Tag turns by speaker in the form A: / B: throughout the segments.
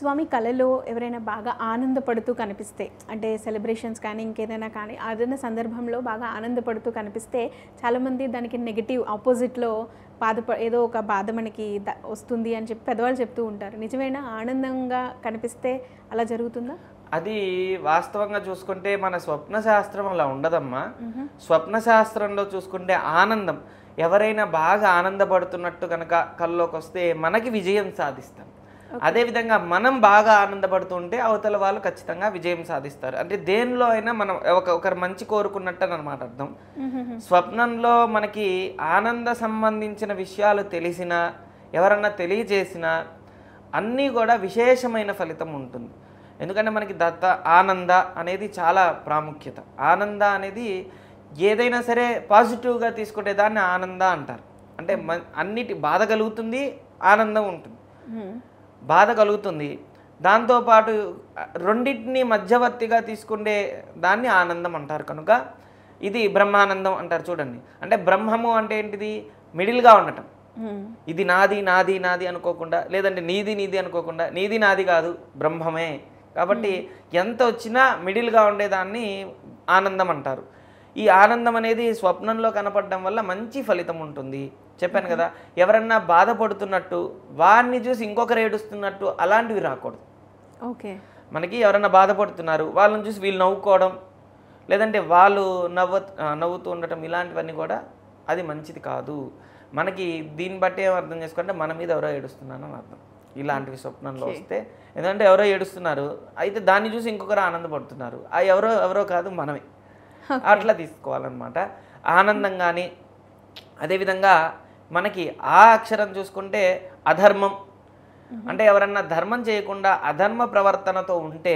A: స్వామి కళలో ఎవరైనా బాగా ఆనందపడుతూ కనిపిస్తే అంటే సెలబ్రేషన్స్ కానీ ఇంకేదైనా కానీ ఏదైనా సందర్భంలో బాగా ఆనందపడుతూ కనిపిస్తే చాలామంది దానికి నెగిటివ్ ఆపోజిట్లో బాధ ఏదో ఒక బాధ మనకి ద- వస్తుంది అని చెప్పి పెద్దవాళ్ళు చెప్తూ ఉంటారు నిజమైన ఆనందంగా కనిపిస్తే అలా జరుగుతుందా
B: అది వాస్తవంగా చూసుకుంటే మన స్వప్న శాస్త్రం అలా ఉండదమ్మా స్వప్న శాస్త్రంలో చూసుకుంటే ఆనందం ఎవరైనా బాగా ఆనందపడుతున్నట్టు కనుక కల్లోకి వస్తే మనకి విజయం సాధిస్తాం అదేవిధంగా మనం బాగా ఆనందపడుతుంటే అవతల వాళ్ళు ఖచ్చితంగా విజయం సాధిస్తారు అంటే దేనిలో అయినా మనం ఒక ఒకరు మంచి కోరుకున్నట్టు అనమాట అర్థం స్వప్నంలో మనకి ఆనంద సంబంధించిన విషయాలు తెలిసినా ఎవరన్నా తెలియజేసినా అన్నీ కూడా విశేషమైన ఫలితం ఉంటుంది ఎందుకంటే మనకి దత్త ఆనంద అనేది చాలా ప్రాముఖ్యత ఆనంద అనేది ఏదైనా సరే పాజిటివ్గా తీసుకునే దాన్ని ఆనంద అంటారు అంటే మ- అన్నిటి బాధ కలుగుతుంది ఆనందం ఉంటుంది
A: మ్మ్.
B: బాధ కలుగుతుంది దాంతోపాటు రెండింటిని మధ్యవర్తిగా తీసుకునే దాన్ని ఆనందం అంటారు కనుక ఇది బ్రహ్మానందం అంటారు చూడండి అంటే బ్రహ్మము అంటే ఏంటిది మిడిల్గా ఉండటం
A: మ్మ్.
B: ఇది నాది నాది నాది అనుకోకుండా లేదంటే నీది నీది అనుకోకుండా నీది నాది కాదు బ్రహ్మమే కాబట్టి ఎంత వచ్చినా మిడిల్గా ఉండేదాన్ని ఆనందం అంటారు ఈ ఆనందం అనేది స్వప్నంలో కనపడడం వల్ల మంచి ఫలితం ఉంటుంది చెప్పాను కదా ఎవరన్నా బాధపడుతున్నట్టు వారిని చూసి ఇంకొకరు ఏడుస్తున్నట్టు అలాంటివి రాకూడదు
A: ఓకే
B: మనకి ఎవరైనా బాధపడుతున్నారు వాళ్ళని చూసి వీళ్ళు నవ్వుకోవడం లేదంటే వాళ్ళు నవ్వ ఆ, నవ్వుతూ ఉండటం ఇలాంటివన్నీ కూడా అది మంచిది కాదు మనకి దీన్ని బట్టి ఏం అర్థం చేసుకుంటే మన మీద ఎవరో ఏడుస్తున్నాను అని అర్థం ఇలాంటివి స్వప్నంలో వస్తే ఎందుకంటే ఎవరో ఏడుస్తున్నారు అయితే దాన్ని చూసి ఇంకొకరు ఆనందపడుతున్నారు ఆ ఎవరో ఎవరో కాదు మనమే అట్లా తీసుకోవాలన్నమాట ఆనందం కానీ అదేవిధంగా మనకి ఆ అక్షరం చూసుకుంటే అధర్మం అంటే ఎవరన్నా ధర్మం చేయకుండా అధర్మ ప్రవర్తనతో ఉంటే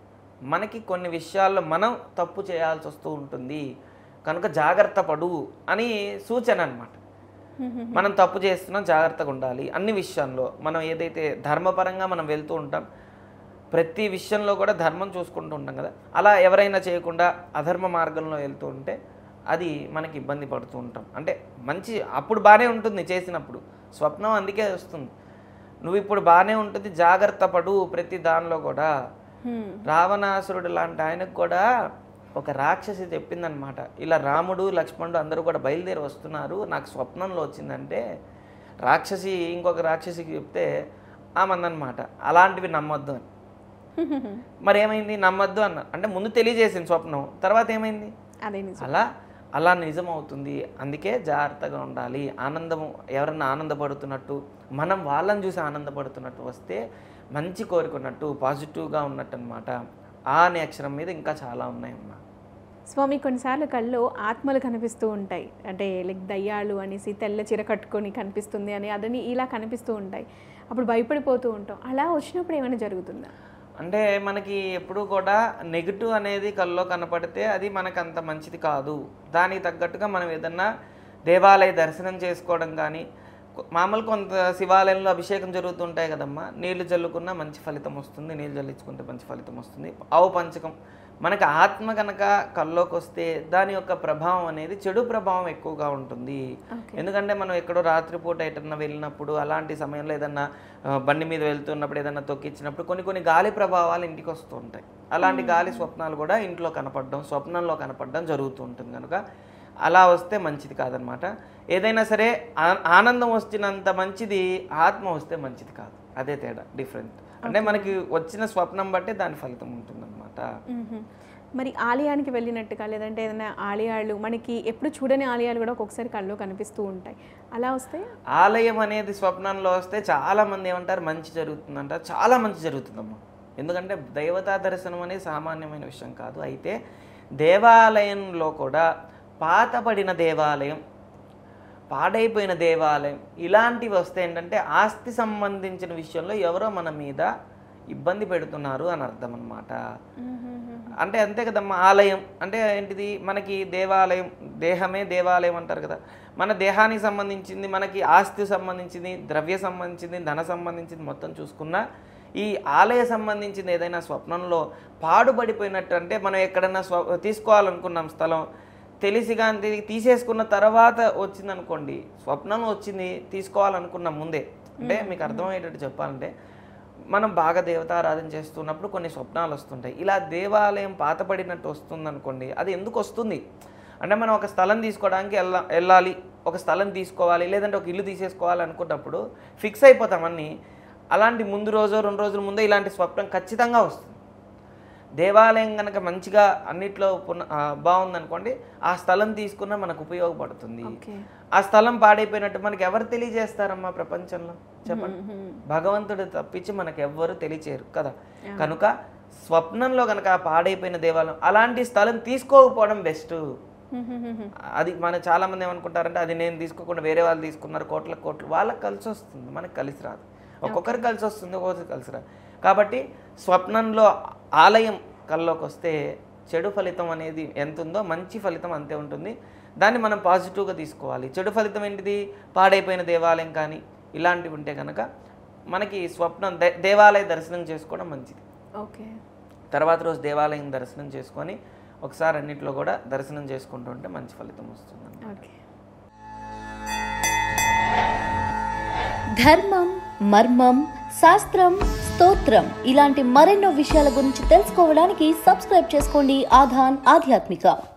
B: మనకి కొన్ని విషయాల్లో మనం తప్పు చేయాల్సి వస్తూ ఉంటుంది కనుక జాగ్రత్త పడు అని సూచన అన్నమాట మనం తప్పు చేస్తున్నాం జాగ్రత్తగా ఉండాలి అన్ని విషయాల్లో మనం ఏదైతే ధర్మపరంగా మనం వెళ్తూ ఉంటాం ప్రతి విషయంలో కూడా ధర్మం చూసుకుంటూ ఉంటాం కదా అలా ఎవరైనా చేయకుండా అధర్మ మార్గంలో వెళ్తూ ఉంటే అది మనకి ఇబ్బంది పడుతూ ఉంటాం అంటే మంచి అప్పుడు బాగానే ఉంటుంది చేసినప్పుడు స్వప్నం అందుకే వస్తుంది నువ్వు ఇప్పుడు బాగానే ఉంటుంది జాగ్రత్త పడు ప్రతి దానిలో కూడా
A: మ్మ్.
B: రావణాసురుడు లాంటి ఆయనకు కూడా ఒక రాక్షసి చెప్పిందనమాట ఇలా రాముడు లక్ష్మణుడు అందరూ కూడా బయలుదేరి వస్తున్నారు నాకు స్వప్నంలో వచ్చిందంటే రాక్షసి ఇంకొక రాక్షసికి చెప్తే ఆమందనమాట అలాంటివి నమ్మొద్దు అని మరి ఏమైంది నమ్మొద్దు అన్న అంటే ముందు తెలియజేసింది స్వప్నం తర్వాత ఏమైంది
A: అదే నిజం
B: అలా అలా నిజం అవుతుంది అందుకే జాగ్రత్తగా ఉండాలి ఆనందము ఎవరన్నా ఆనందపడుతున్నట్టు మనం వాళ్ళని చూసి ఆనందపడుతున్నట్టు వస్తే మంచి కోరుకున్నట్టు పాజిటివ్గా ఉన్నట్టు అనమాట ఆ అనే అక్షరం మీద ఇంకా చాలా ఉన్నాయమ్మా
A: స్వామి కొన్నిసార్లు కళ్ళు ఆత్మలు కనిపిస్తూ ఉంటాయి అంటే లైక్ దయ్యాలు అనేసి తెల్ల చీర కట్టుకొని కనిపిస్తుంది అని అదని ఇలా కనిపిస్తూ ఉంటాయి అప్పుడు భయపడిపోతూ ఉంటాం అలా వచ్చినప్పుడు ఏమైనా జరుగుతుందా
B: అంటే మనకి ఎప్పుడూ కూడా నెగిటివ్ అనేది కల్లో కనపడితే అది మనకు అంత మంచిది కాదు దానికి తగ్గట్టుగా మనం ఏదన్నా దేవాలయ దర్శనం చేసుకోవడం కానీ కొ- మామూలు కొంత శివాలయంలో అభిషేకం జరుగుతుంటాయి కదమ్మా నీళ్లు చల్లుకున్నా మంచి ఫలితం వస్తుంది నీళ్ళు చల్లించుకుంటే మంచి ఫలితం వస్తుంది ఆవు పంచకం మనకి ఆత్మ కనుక కల్లోకి వస్తే దాని యొక్క ప్రభావం అనేది చెడు ప్రభావం ఎక్కువగా ఉంటుంది
A: ఓకే
B: ఎందుకంటే మనం ఎక్కడో రాత్రిపూట ఎటన్నా వెళ్ళినప్పుడు అలాంటి సమయంలో ఏదన్నా ఆ, బండి మీద వెళ్తున్నప్పుడు ఏదన్నా తొక్కిచ్చినప్పుడు కొన్ని కొన్ని గాలి ప్రభావాలు ఇంటికి వస్తూ ఉంటాయి అలాంటి గాలి స్వప్నాలు కూడా ఇంట్లో కనపడడం స్వప్నంలో కనపడడం జరుగుతూ ఉంటుంది కనుక అలా వస్తే మంచిది కాదనమాట ఏదైనా సరే ఆ- ఆనందం వచ్చినంత మంచిది ఆత్మ వస్తే మంచిది కాదు అదే తేడా డిఫరెంట్ అంటే మనకి వచ్చిన స్వప్నం బట్టే దాని ఫలితం ఉంటుందన్నమాట
A: మ్మ్. మరి ఆలయానికి వెళ్ళినట్టుగా లేదంటే ఏదైనా ఆలయాలు మనకి ఎప్పుడు చూడని ఆలయాలు కూడా ఒక్కొక్కసారి కళ్ళు కనిపిస్తూ ఉంటాయి అలా వస్తే
B: ఆలయం అనేది స్వప్నంలో వస్తే చాలా మంది ఏమంటారు మంచి జరుగుతుందంటారు చాలా మంచి జరుగుతుందమ్మా ఎందుకంటే దైవతా దర్శనం అనేది సామాన్యమైన విషయం కాదు అయితే దేవాలయంలో కూడా పాతపడిన దేవాలయం పాడైపోయిన దేవాలయం ఇలాంటివి వస్తే ఏంటంటే ఆస్తి సంబంధించిన విషయంలో ఎవరో మన మీద ఇబ్బంది పెడుతున్నారు అని అర్థం అనమాట అంటే అంతే కదమ్మా ఆలయం అంటే ఏంటిది మనకి దేవాలయం దేహమే దేవాలయం అంటారు కదా మన దేహానికి సంబంధించింది మనకి ఆస్తి సంబంధించింది ద్రవ్య సంబంధించింది ధన సంబంధించింది మొత్తం చూసుకున్నా ఈ ఆలయ సంబంధించింది ఏదైనా స్వప్నంలో పాడుపడిపోయినట్టు అంటే మనం ఎక్కడన్నా స్వ తీసుకోవాలనుకున్నాం స్థలం తెలిసి కానీ తీసేసుకున్న తర్వాత వచ్చింది అనుకోండి స్వప్నం వచ్చింది తీసుకోవాలనుకున్నాం ముందే అంటే మీకు అర్థమయ్యేటట్టు చెప్పాలంటే మనం బాగా దేవతారాధన చేస్తున్నప్పుడు కొన్ని స్వప్నాలు వస్తుంటాయి ఇలా దేవాలయం పాతపడినట్టు వస్తుంది అనుకోండి అది ఎందుకు వస్తుంది అంటే మనం ఒక స్థలం తీసుకోవడానికి వెళ్ళ వెళ్ళాలి ఒక స్థలం తీసుకోవాలి లేదంటే ఒక ఇల్లు తీసేసుకోవాలి అనుకున్నప్పుడు ఫిక్స్ అయిపోతాం అన్నీ అలాంటి ముందు రోజు రెండు రోజుల ముందే ఇలాంటి స్వప్నం ఖచ్చితంగా వస్తుంది దేవాలయం కనుక మంచిగా అన్నిట్లో పున ఆ, బాగుందనుకోండి ఆ స్థలం తీసుకున్న మనకు ఉపయోగపడుతుంది
A: ఓకే
B: ఆ స్థలం పాడైపోయినట్టు మనకి ఎవరు తెలియజేస్తారమ్మా ప్రపంచంలో చెప్పండి భగవంతుడు తప్పించి మనకు ఎవ్వరు తెలియచేయరు కదా కనుక స్వప్నంలో కనుక ఆ పాడైపోయిన దేవాలయం అలాంటి స్థలం తీసుకోకపోవడం బెస్ట్ అది మన చాలా మంది ఏమనుకుంటారంటే అది నేను తీసుకోకుండా వేరే వాళ్ళు తీసుకున్నారు కోట్ల కోట్లు వాళ్ళకి కలిసి వస్తుంది మనకి కలిసి రాదు ఒక్కొక్కరికి కలిసి వస్తుంది ఒక్కొక్కరికి కలిసి రాదు కాబట్టి స్వప్నంలో ఆలయం కల్లోకి వస్తే చెడు ఫలితం అనేది ఎంత ఉందో మంచి ఫలితం అంతే ఉంటుంది దాన్ని మనం పాజిటివ్గా తీసుకోవాలి చెడు ఫలితం ఏంటిది పాడైపోయిన దేవాలయం కానీ ఇలాంటివి ఉంటే కనుక మనకి స్వప్నం దే- దేవాలయ దర్శనం చేసుకోవడం మంచిది
A: ఓకే
B: తర్వాత రోజు దేవాలయం దర్శనం చేసుకొని ఒకసారి అన్నింటిలో కూడా దర్శనం చేసుకుంటూ ఉంటే మంచి ఫలితం వస్తుంది
A: ఓకే
C: ధర్మం మర్మం శాస్త్రం స్తోత్రం ఇలాంటి మరెన్నో విషయాల గురించి తెలుసుకోవడానికి సబ్స్క్రైబ్ చేసుకోండి ఆధాన్ ఆధ్యాత్మిక